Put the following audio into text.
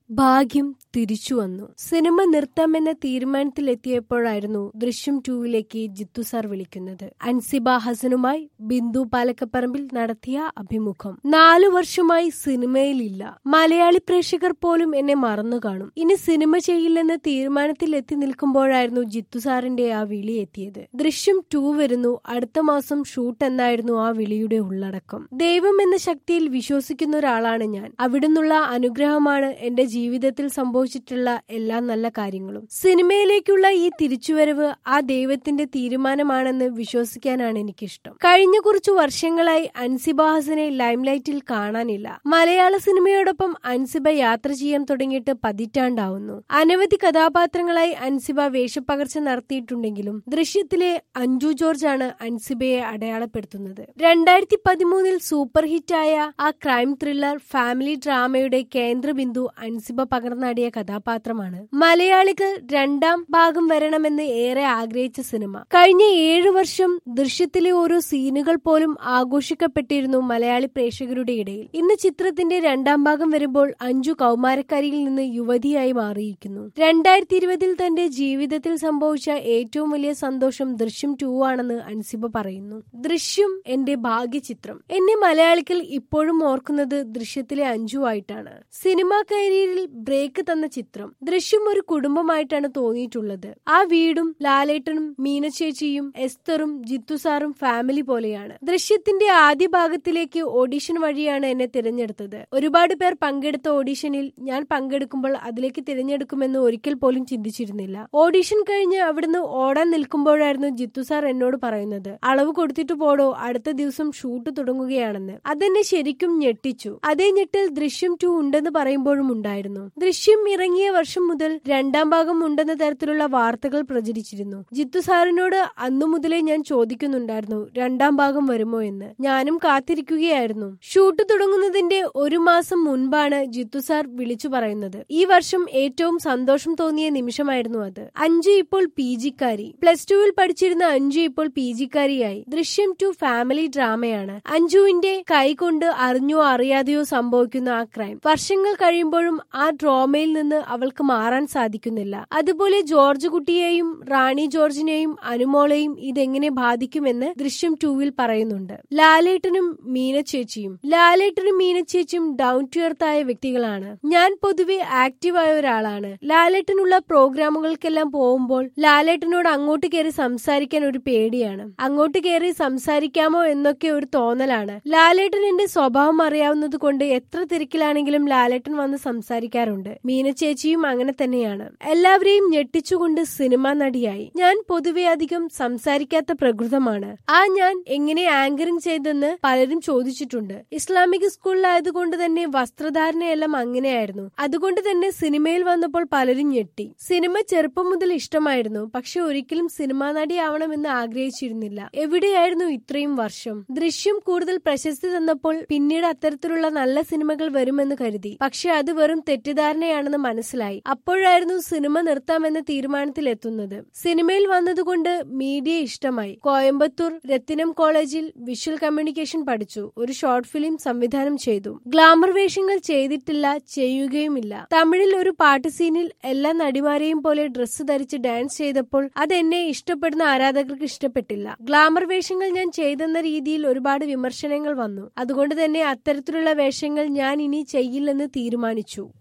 ഭാഗ്യം തിരിച്ചു വന്നു സിനിമ നിർത്താമെന്ന തീരുമാനത്തിലെത്തിയപ്പോഴായിരുന്നു ദൃശ്യം ടൂവിലേക്ക് ജിത്തു സാർ വിളിക്കുന്നത് അൻസിബ ഹസനുമായി ബിന്ദു പാലക്കപ്പറമ്പിൽ നടത്തിയ അഭിമുഖം നാലു വർഷമായി സിനിമയിലില്ല മലയാളി പ്രേക്ഷകർ പോലും എന്നെ മറന്നു കാണും ഇനി സിനിമ ചെയ്യില്ലെന്ന തീരുമാനത്തിൽ എത്തി നിൽക്കുമ്പോഴായിരുന്നു ജിത്തു സാറിന്റെ ആ വിളി എത്തിയത് ദൃശ്യം ടു വരുന്നു അടുത്ത മാസം ഷൂട്ട് എന്നായിരുന്നു ആ വിളിയുടെ ഉള്ളടക്കം ദൈവം എന്ന ശക്തിയിൽ വിശ്വസിക്കുന്ന ഒരാളാണ് ഞാൻ അവിടുന്നുള്ള അനുഗ്രഹമാണ് എന്റെ ജീവിതത്തിൽ സംഭവിച്ചിട്ടുള്ള എല്ലാ നല്ല കാര്യങ്ങളും സിനിമയിലേക്കുള്ള ഈ തിരിച്ചുവരവ് ആ ദൈവത്തിന്റെ തീരുമാനമാണെന്ന് വിശ്വസിക്കാനാണ് എനിക്കിഷ്ടം കഴിഞ്ഞ കുറച്ചു വർഷങ്ങളായി അൻസിബ ഹസനെ ലൈംലൈറ്റിൽ കാണാനില്ല മലയാള സിനിമയോടൊപ്പം അൻസിബ യാത്ര ചെയ്യാൻ തുടങ്ങിയിട്ട് പതിറ്റാണ്ടാവുന്നു അനവധി കഥാപാത്രങ്ങളായി അൻസിബ വേഷപ്പകർച്ച നടത്തിയിട്ടുണ്ടെങ്കിലും ദൃശ്യത്തിലെ അഞ്ജു ജോർജ് ആണ് അൻസിബയെ അടയാളപ്പെടുത്തുന്നത് രണ്ടായിരത്തി പതിമൂന്നിൽ സൂപ്പർ ഹിറ്റായ ആ ക്രൈം ത്രില്ലർ ഫാമിലി ഡ്രാമയുടെ കേന്ദ്രബിന്ദു അൻസിബ പകർന്നാടിയ കഥാപാത്രമാണ് മലയാളികൾ രണ്ടാം ഭാഗം വരണമെന്ന് ഏറെ ആഗ്രഹിച്ച സിനിമ കഴിഞ്ഞ ഏഴു വർഷം ദൃശ്യത്തിലെ ഓരോ സീനുകൾ പോലും ആഘോഷിക്കപ്പെട്ടിരുന്നു മലയാളി പ്രേക്ഷകരുടെ ഇടയിൽ ഇന്ന് ചിത്രത്തിന്റെ രണ്ടാം ഭാഗം വരുമ്പോൾ അഞ്ചു കൗമാരക്കാരിയിൽ നിന്ന് യുവതിയായി മാറിയിരിക്കുന്നു രണ്ടായിരത്തി ഇരുപതിൽ തന്റെ ജീവിതത്തിൽ സംഭവിച്ച ഏറ്റവും വലിയ സന്തോഷം ദൃശ്യം ടു ആണെന്ന് അൻസിബ പറയുന്നു ദൃശ്യം എന്റെ ഭാഗ്യചിത്രം എന്നെ മലയാളികൾ ഇപ്പോഴും ഓർക്കുന്നത് ദൃശ്യത്തിലെ അഞ്ചു ആയിട്ടാണ് സിനിമാ കരിയറിൽ ബ്രേക്ക് തന്ന ചിത്രം ദൃശ്യം ഒരു കുടുംബമായിട്ടാണ് തോന്നിയിട്ടുള്ളത് ആ വീടും ലാലേട്ടനും മീനചേച്ചിയും എസ്തറും ജിത്തു സാറും ഫാമിലി പോലെയാണ് ദൃശ്യത്തിന്റെ ആദ്യ ഭാഗത്തിലേക്ക് ഓഡിഷൻ വഴിയാണ് എന്നെ തിരഞ്ഞെടുത്തത് ഒരുപാട് പേർ പങ്കെടുത്ത ഓഡിഷനിൽ ഞാൻ പങ്കെടുക്കുമ്പോൾ അതിലേക്ക് തിരഞ്ഞെടുക്കുമെന്ന് ഒരിക്കൽ പോലും ചിന്തിച്ചിരുന്നില്ല ഓഡിഷൻ കഴിഞ്ഞ് അവിടുന്ന് ഓടാൻ നിൽക്കുമ്പോഴായിരുന്നു ജിത്തു സാർ എന്നോട് പറയുന്നത് അളവ് കൊടുത്തിട്ട് പോടോ അടുത്ത ദിവസം ഷൂട്ട് തുടങ്ങുകയാണെന്ന് അതെന്നെ ശരിക്കും ഞെട്ടിച്ചു അതേ ഞെട്ടിൽ ദൃശ്യം ടു ഉണ്ടെന്ന് പറയുമ്പോഴും ഉണ്ടായിരുന്നു ദൃശ്യം ഇറങ്ങിയ വർഷം മുതൽ രണ്ടാം ഭാഗം ഉണ്ടെന്ന തരത്തിലുള്ള വാർത്തകൾ പ്രചരിച്ചിരുന്നു ജിത്തു സാറിനോട് അന്നു മുതലേ ഞാൻ ചോദിക്കുന്നുണ്ടായിരുന്നു രണ്ടാം ഭാഗം വരുമോ എന്ന് ഞാനും കാത്തിരിക്കുകയായിരുന്നു ഷൂട്ട് തുടങ്ങുന്നതിന്റെ ഒരു മാസം മുൻപാണ് ജിത്തു സാർ വിളിച്ചു പറയുന്നത് ഈ വർഷം ഏറ്റവും സന്തോഷം തോന്നിയ നിമിഷമായിരുന്നു അത് അഞ്ചു ഇപ്പോൾ പി ജിക്കാരി പ്ലസ് ടുവിൽ പഠിച്ചിരുന്ന അഞ്ചു ഇപ്പോൾ പി ജിക്കാരിയായി ദൃശ്യം ടു ഫാമിലി ഡ്രാമയാണ് അഞ്ജുവിന്റെ കൈകൊണ്ട് അറിഞ്ഞോ അറിയാതെയോ സംഭവിക്കുന്ന ആ ക്രൈം വർഷങ്ങൾ കഴിയുമ്പോഴും ആ ഡ്രോമയിൽ നിന്ന് അവൾക്ക് മാറാൻ സാധിക്കുന്നില്ല അതുപോലെ ജോർജ് കുട്ടിയെയും റാണി ജോർജിനെയും അനുമോളെയും ഇതെങ്ങനെ ബാധിക്കുമെന്ന് ദൃശ്യം ടൂവിൽ പറയുന്നുണ്ട് ലാലേട്ടനും മീനച്ചേച്ചിയും ലാലേട്ടനും മീനച്ചേച്ചിയും ഡൗൺ ടു എർത്ത് ആയ വ്യക്തികളാണ് ഞാൻ പൊതുവെ ആക്റ്റീവായ ഒരാളാണ് ലാലേട്ടനുള്ള പ്രോഗ്രാമുകൾക്കെല്ലാം പോകുമ്പോൾ ലാലേട്ടനോട് അങ്ങോട്ട് കയറി സംസാരിക്കാൻ ഒരു പേടിയാണ് അങ്ങോട്ട് കയറി സംസാരിക്കാമോ എന്നൊക്കെ ഒരു തോന്നലാണ് ലാലേട്ടൻ എന്റെ സ്വഭാവം അറിയാവുന്നത് കൊണ്ട് എത്ര തിരക്കിലാണെങ്കിലും ലാലേട്ടൻ വന്ന് സംസാരിക്കാറുണ്ട് മീനച്ചേച്ചിയും അങ്ങനെ തന്നെയാണ് എല്ലാവരെയും ഞെട്ടിച്ചുകൊണ്ട് സിനിമാ നടിയായി ഞാൻ പൊതുവെ അധികം സംസാരിക്കാത്ത പ്രകൃതമാണ് ആ ഞാൻ എങ്ങനെ ആങ്കറിംഗ് ചെയ്തെന്ന് പലരും ചോദിച്ചിട്ടുണ്ട് ഇസ്ലാമിക് സ്കൂളിലായതുകൊണ്ട് തന്നെ വസ്ത്രധാരണയെല്ലാം അങ്ങനെയായിരുന്നു അതുകൊണ്ട് തന്നെ സിനിമയിൽ വന്നപ്പോൾ പലരും ഞെട്ടി സിനിമ ചെറുപ്പം മുതൽ ഇഷ്ടമായിരുന്നു പക്ഷെ ഒരിക്കലും സിനിമാ നടിയാവണമെന്ന് ആഗ്രഹിച്ചിരുന്നില്ല എവിടെയായിരുന്നു ഇത്രയും വർഷം ദൃശ്യം കൂടുതൽ പ്രശസ്തി തന്നപ്പോൾ പിന്നീട് അത്തരത്തിലുള്ള നല്ല സിനിമകൾ വരുമെന്ന് കരുതി പക്ഷെ അത് വെറും തെറ്റിദ്ധാരണയാണെന്ന് മനസ്സിലായി അപ്പോഴായിരുന്നു സിനിമ നിർത്താമെന്ന തീരുമാനത്തിൽ എത്തുന്നത് സിനിമയിൽ വന്നതുകൊണ്ട് മീഡിയ ഇഷ്ടമായി കോയമ്പത്തൂർ രത്തിനം കോളേജിൽ വിഷ്വൽ കമ്മ്യൂണിക്കേഷൻ പഠിച്ചു ഒരു ഷോർട്ട് ഫിലിം സംവിധാനം ചെയ്തു ഗ്ലാമർ വേഷങ്ങൾ ചെയ്തിട്ടില്ല ചെയ്യുകയുമില്ല തമിഴിൽ ഒരു പാട്ട് സീനിൽ എല്ലാ നടിമാരെയും പോലെ ഡ്രസ്സ് ധരിച്ച് ഡാൻസ് ചെയ്തപ്പോൾ അതെന്നെ ഇഷ്ടപ്പെടുന്ന ആരാധകർക്ക് ഇഷ്ടപ്പെട്ടില്ല ഗ്ലാമർ വേഷങ്ങൾ ഞാൻ ചെയ്തെന്ന രീതിയിൽ ഒരുപാട് വിമർശനങ്ങൾ വന്നു അതുകൊണ്ട് തന്നെ അത്തരത്തിലുള്ള വേഷങ്ങൾ ഞാൻ ഇനി ചെയ്യില്ലെന്ന് തീരുമാനിച്ചു